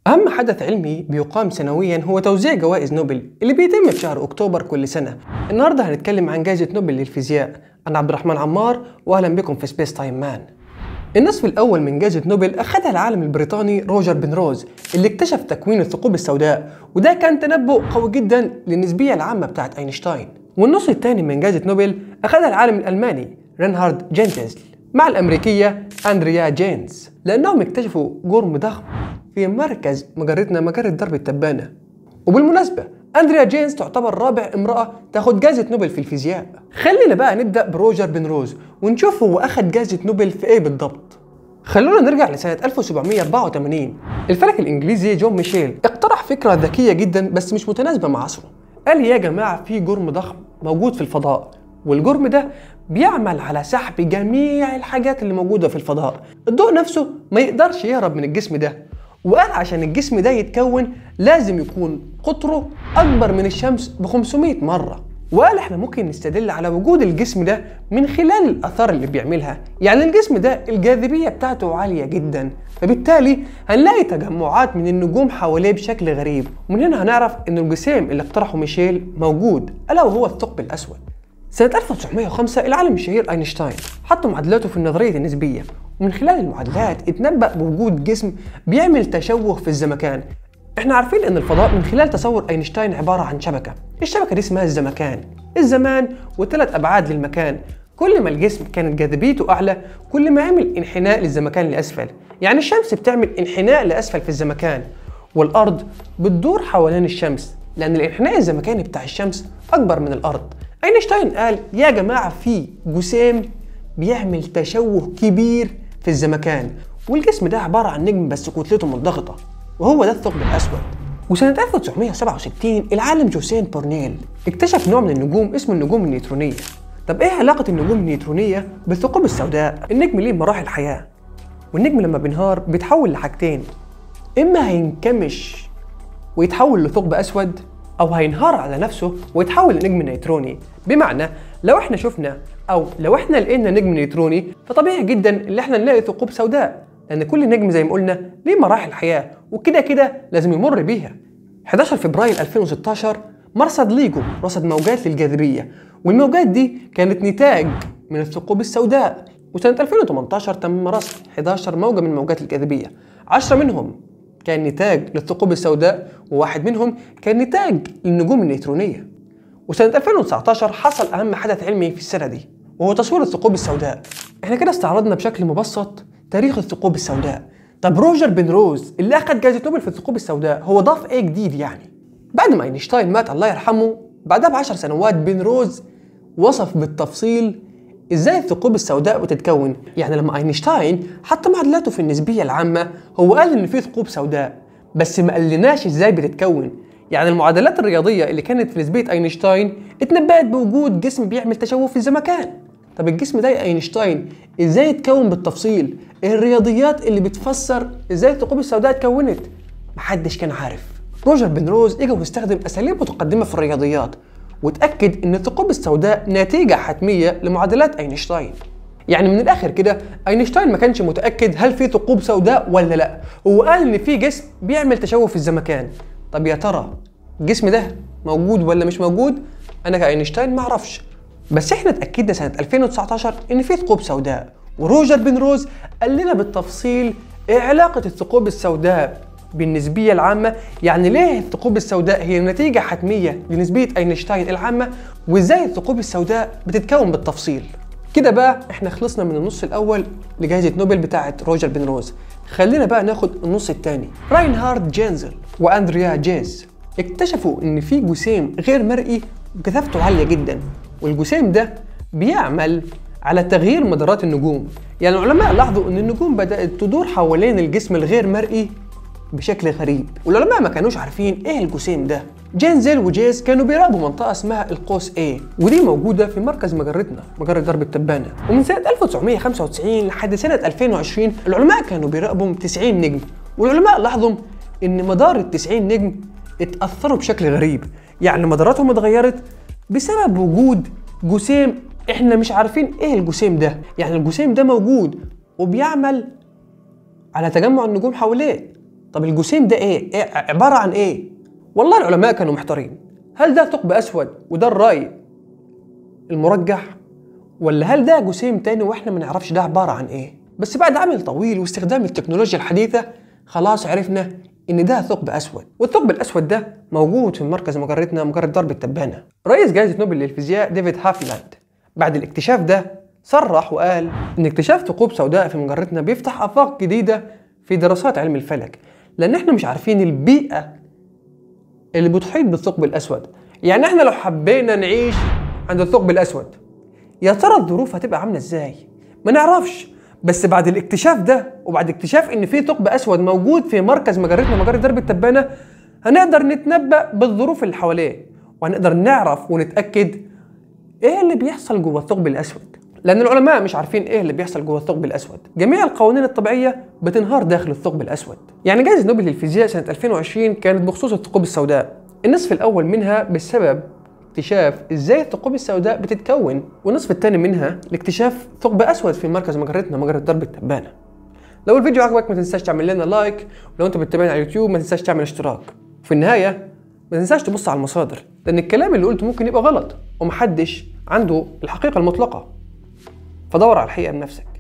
أهم حدث علمي بيقام سنويا هو توزيع جوائز نوبل اللي بيتم في شهر أكتوبر كل سنة النهاردة هنتكلم عن جائزة نوبل للفيزياء أنا عبد الرحمن عمار وأهلا بكم في سبيس تايم مان النصف الأول من جائزة نوبل أخذها العالم البريطاني روجر بن روز اللي اكتشف تكوين الثقوب السوداء وده كان تنبؤ قوي جدا للنسبية العامة بتاعت أينشتاين والنص الثاني من جائزة نوبل أخذها العالم الألماني رينهارد جينتزل مع الأمريكية أندريا جينز لأنهم اكتشفوا جرم ضخم في مركز مجرتنا مجرة درب التبانة وبالمناسبة أندريا جينز تعتبر رابع امرأة تاخد جائزة نوبل في الفيزياء خلينا بقى نبدأ بروجر بن روز ونشوف هو أخد جائزة نوبل في إيه بالضبط خلونا نرجع لسنة 1784 الفلك الإنجليزي جون ميشيل اقترح فكرة ذكية جدا بس مش متناسبة مع عصره قال يا جماعة في جرم ضخم موجود في الفضاء والجرم ده بيعمل على سحب جميع الحاجات اللي موجودة في الفضاء الضوء نفسه ما يقدرش يهرب من الجسم ده وقال عشان الجسم ده يتكون لازم يكون قطره أكبر من الشمس ب 500 مرة وقال احنا ممكن نستدل على وجود الجسم ده من خلال الآثار اللي بيعملها يعني الجسم ده الجاذبية بتاعته عالية جدا فبالتالي هنلاقي تجمعات من النجوم حواليه بشكل غريب ومن هنا هنعرف ان الجسيم اللي اقترحه ميشيل موجود ألا وهو الثقب الأسود سنة 1905 العالم الشهير أينشتاين حط معادلاته في النظرية النسبية ومن خلال المعادلات اتنبأ بوجود جسم بيعمل تشوه في الزمكان احنا عارفين ان الفضاء من خلال تصور اينشتاين عبارة عن شبكة الشبكة دي اسمها الزمكان الزمان وثلاث ابعاد للمكان كل ما الجسم كانت جاذبيته اعلى كل ما عمل انحناء للزمكان لاسفل يعني الشمس بتعمل انحناء لاسفل في الزمكان والارض بتدور حوالين الشمس لان الانحناء الزمكاني بتاع الشمس اكبر من الارض اينشتاين قال يا جماعة في جسيم بيعمل تشوه كبير في الزمكان والجسم ده عبارة عن نجم بس كتلته منضغطة وهو ده الثقب الأسود وسنة 1967 العالم جوسين بورنيل اكتشف نوع من النجوم اسمه النجوم النيوترونية طب ايه علاقة النجوم النيوترونية بالثقوب السوداء؟ النجم ليه مراحل حياة والنجم لما بينهار بيتحول لحاجتين اما هينكمش ويتحول لثقب اسود او هينهار على نفسه ويتحول لنجم نيوتروني بمعنى لو احنا شفنا او لو احنا لقينا نجم نيوتروني فطبيعي جدا ان احنا نلاقي ثقوب سوداء لان كل نجم زي ما قلنا ليه مراحل حياه وكده كده لازم يمر بيها 11 فبراير 2016 مرصد ليجو رصد موجات للجاذبيه والموجات دي كانت نتاج من الثقوب السوداء وسنه 2018 تم رصد 11 موجه من موجات الجاذبيه 10 منهم كان نتاج للثقوب السوداء وواحد منهم كان نتاج للنجوم النيوترونيه وسنة 2019 حصل أهم حدث علمي في السنة دي وهو تصوير الثقوب السوداء احنا كده استعرضنا بشكل مبسط تاريخ الثقوب السوداء طب روجر بن روز اللي أخذ جائزة نوبل في الثقوب السوداء هو ضاف إيه جديد يعني بعد ما أينشتاين مات الله يرحمه بعدها بعشر سنوات بن روز وصف بالتفصيل ازاي الثقوب السوداء بتتكون يعني لما اينشتاين حط معادلاته في النسبيه العامه هو قال ان في ثقوب سوداء بس ما قالناش ازاي بتتكون يعني المعادلات الرياضيه اللي كانت في نسبيه اينشتاين اتنبأت بوجود جسم بيعمل تشوه في الزمكان طب الجسم ده يا اينشتاين ازاي اتكون بالتفصيل ايه الرياضيات اللي بتفسر ازاي الثقوب السوداء اتكونت محدش كان عارف روجر بن روز اجى واستخدم اساليب متقدمه في الرياضيات وتأكد ان الثقوب السوداء نتيجه حتميه لمعادلات اينشتاين يعني من الاخر كده اينشتاين ما كانش متاكد هل في ثقوب سوداء ولا لا هو قال ان في جسم بيعمل تشوه في الزمكان طب يا ترى الجسم ده موجود ولا مش موجود انا كاينشتاين ما اعرفش بس احنا اتاكدنا سنه 2019 ان في ثقوب سوداء وروجر بن روز قال لنا بالتفصيل ايه علاقه الثقوب السوداء بالنسبيه العامه يعني ليه الثقوب السوداء هي نتيجه حتميه لنسبيه اينشتاين العامه وازاي الثقوب السوداء بتتكون بالتفصيل كده بقى احنا خلصنا من النص الاول لجائزه نوبل بتاعه روجر بن روز خلينا بقى ناخد النص الثاني راينهارد جينزل واندريا جيز اكتشفوا ان في جسيم غير مرئي وكثافته عاليه جدا والجسيم ده بيعمل على تغيير مدارات النجوم يعني العلماء لاحظوا ان النجوم بدات تدور حوالين الجسم الغير مرئي بشكل غريب والعلماء ما كانوش عارفين ايه الجسيم ده جينزيل وجيز كانوا بيراقبوا منطقة اسمها القوس A ودي موجودة في مركز مجرتنا مجرة درب التبانة ومن سنة 1995 لحد سنة 2020 العلماء كانوا بيراقبوا 90 نجم والعلماء لاحظوا ان مدار ال 90 نجم اتأثروا بشكل غريب يعني مداراتهم اتغيرت بسبب وجود جسيم احنا مش عارفين ايه الجسيم ده يعني الجسيم ده موجود وبيعمل على تجمع النجوم حواليه طب الجسيم ده ايه؟ إيه عباره عن ايه؟ والله العلماء كانوا محتارين هل ده ثقب اسود وده الراي المرجح ولا هل ده جسيم تاني واحنا ما نعرفش ده عباره عن ايه؟ بس بعد عمل طويل واستخدام التكنولوجيا الحديثه خلاص عرفنا ان ده ثقب اسود والثقب الاسود ده موجود في مركز مجرتنا مجره درب التبانه رئيس جائزه نوبل للفيزياء ديفيد هافلاند بعد الاكتشاف ده صرح وقال ان اكتشاف ثقوب سوداء في مجرتنا بيفتح افاق جديده في دراسات علم الفلك لان احنا مش عارفين البيئه اللي بتحيط بالثقب الاسود يعني احنا لو حبينا نعيش عند الثقب الاسود يا ترى الظروف هتبقى عامله ازاي ما نعرفش بس بعد الاكتشاف ده وبعد اكتشاف ان في ثقب اسود موجود في مركز مجرتنا مجره درب التبانه هنقدر نتنبأ بالظروف اللي حواليه وهنقدر نعرف ونتأكد ايه اللي بيحصل جوه الثقب الاسود لان العلماء مش عارفين ايه اللي بيحصل جوه الثقب الاسود جميع القوانين الطبيعيه بتنهار داخل الثقب الاسود يعني جائزه نوبل للفيزياء سنه 2020 كانت بخصوص الثقوب السوداء النصف الاول منها بسبب اكتشاف ازاي الثقوب السوداء بتتكون والنصف الثاني منها لاكتشاف ثقب اسود في مركز مجرتنا مجره درب التبانه لو الفيديو عجبك ما تنساش تعمل لنا لايك ولو انت بتتابعنا على اليوتيوب ما تنساش تعمل اشتراك في النهايه ما تنساش تبص على المصادر لان الكلام اللي قلته ممكن يبقى غلط ومحدش عنده الحقيقه المطلقه فدور على الحقيقه بنفسك